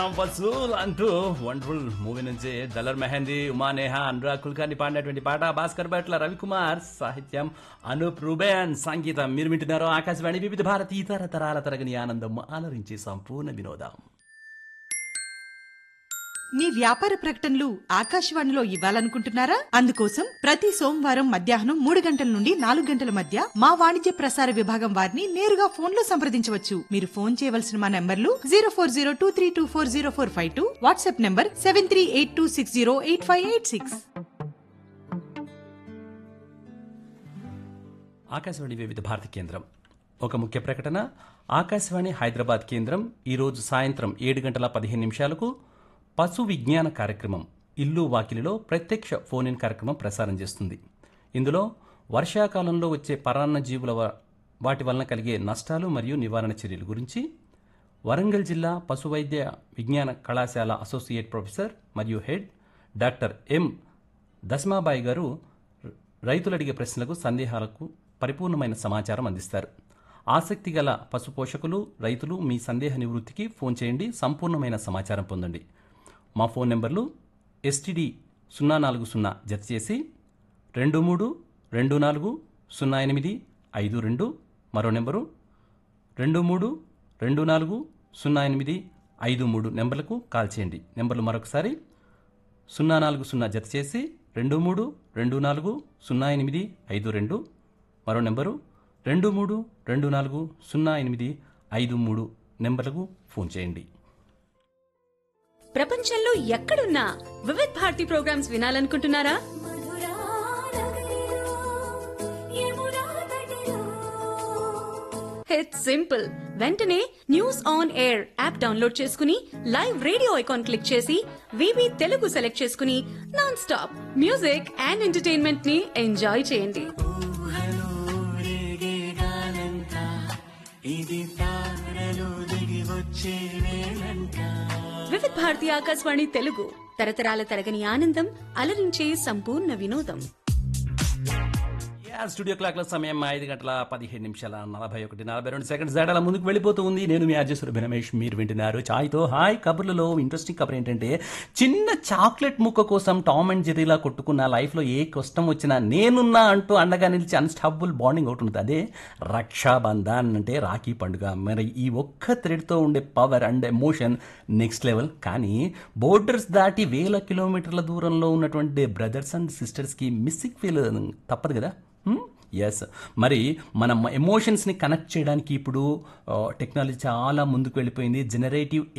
వసూల్ అంటూ wonderful movie నుంచి డల్లర్ మెహందీ ఉమా నేహా అనురాగ్ కుల్కర్ని పాడినటువంటి పాట భాస్కర్ భట్ల రవికుమార్ సాహిత్యం అనూప్ రూబేన్ సంగీతం మీరు వింటున్నారు ఆకాశవాణి వివిధ భారతి ఇతర తరాల తరగని ఆనందం ఆలరించే సంపూర్ణ వినోదం మీ వ్యాపార ప్రకటనలు ఆకాశవాణిలో ఇవ్వాలనుకుంటున్నారా అందుకోసం ప్రతి సోమవారం మధ్యాహ్నం మూడు గంటల నుండి నాలుగు గంటల మధ్య మా వాణిజ్య ప్రసార విభాగం వారిని నేరుగా ఫోన్ లో సంప్రదించవచ్చు మీరు ఫోన్ చేయవలసిన మా నంబర్లు zero four zero two three two four zero four five two WhatsApp number seven three eight two six zero eight five eight six Akashvani Vividh Bharati కేంద్రం ఒక ముఖ్య ప్రకటన ఆకాశవాణి హైదరాబాద్ కేంద్రం ఈరోజు సాయంత్రం ఏడు గంటల పదిహేను నిమిషాలకు పశు విజ్ఞాన కార్యక్రమం ఇల్లు వాకిలిలో ప్రత్యక్ష ఫోన్ ఇన్ కార్యక్రమం ప్రసారం చేస్తుంది ఇందులో వర్షాకాలంలో వచ్చే పరాన్న జీవుల వ- వాటి వలన కలిగే నష్టాలు మరియు నివారణ చర్యల గురించి వరంగల్ జిల్లా పశువైద్య విజ్ఞాన కళాశాల అసోసియేట్ ప్రొఫెసర్ మరియు head doctor M Dasmabai garu రైతులు అడిగే ప్రశ్నలకు సందేహాలకు పరిపూర్ణమైన సమాచారం అందిస్తారు ఆసక్తి గల పశు పోషకులు రైతులు మీ సందేహ నివృత్తికి ఫోన్ చేయండి సంపూర్ణమైన సమాచారం పొందండి మా ఫోన్ నెంబర్లు ఎస్టీడీ సున్నా నాలుగు సున్నా జత చేసి రెండు మూడు రెండు నాలుగు సున్నా ఎనిమిది ఐదు రెండు మరో నెంబరు రెండు మూడు రెండు నాలుగు సున్నా ఎనిమిది ఐదు మూడు నెంబర్లకు కాల్ చేయండి నెంబర్లు మరొకసారి సున్నా నాలుగు సున్నా జత చేసి రెండు మూడు రెండు నాలుగు సున్నా ఎనిమిది ఐదు రెండు మరో నెంబరు రెండు మూడు రెండు నాలుగు సున్నా ఎనిమిది ఐదు మూడు నెంబర్లకు ఫోన్ చేయండి ప్రపంచంలో ఎక్కడున్నా వివిధ్ భారతి ప్రోగ్రామ్స్ వినాలనుకుంటున్నారా ఇట్స్ సింపుల్ వెంటనే news on air app download చేసుకుని లైవ్ రేడియో ఐకాన్ క్లిక్ చేసి వివి తెలుగు సెలెక్ట్ చేసుకుని non stop music and entertainment ని ఎంజాయ్ చేయండి వివిధ్ భారతి ఆకాశవాణి తెలుగు తరతరాల తరగని ఆనందం అలరించే సంపూర్ణ వినోదం యా, స్టూడియో క్లాక్ల సమయం ఐదు గంటల పదిహేడు నిమిషాల నలభై ఒకటి నలభై రెండు సెకండ్స్ దాటాల ముందుకు వెళ్ళిపోతూ ఉంది నేను మీ అర్జుసురు రమేష్ మీరు వింటున్నారు చాయ్తో హాయ్ కబుర్లలో ఇంట్రెస్టింగ్ కబుర్ ఏంటంటే చిన్న చాక్లెట్ ముక్క కోసం టామ్ అండ్ జెరీలా కొట్టుకున్న లైఫ్లో ఏ కష్టం వచ్చినా నేనున్నా అంటూ అండగా నిలిచి అన్స్టాపబుల్ బాండింగ్ ఒకటి ఉంటుంది అదే రక్షాబంధన్ అంటే రాఖీ పండుగ మరి ఈ ఒక్క థ్రెడ్తో ఉండే power and emotion next level కానీ బోర్డర్స్ దాటి వేల కిలోమీటర్ల దూరంలో ఉన్నటువంటి బ్రదర్స్ అండ్ సిస్టర్స్కి మిస్సింగ్ ఫీల్ తప్పదు కదా ఎస్ మరి మనం ఎమోషన్స్ని కనెక్ట్ చేయడానికి ఇప్పుడు టెక్నాలజీ చాలా ముందుకు వెళ్ళిపోయింది జనరేటివ్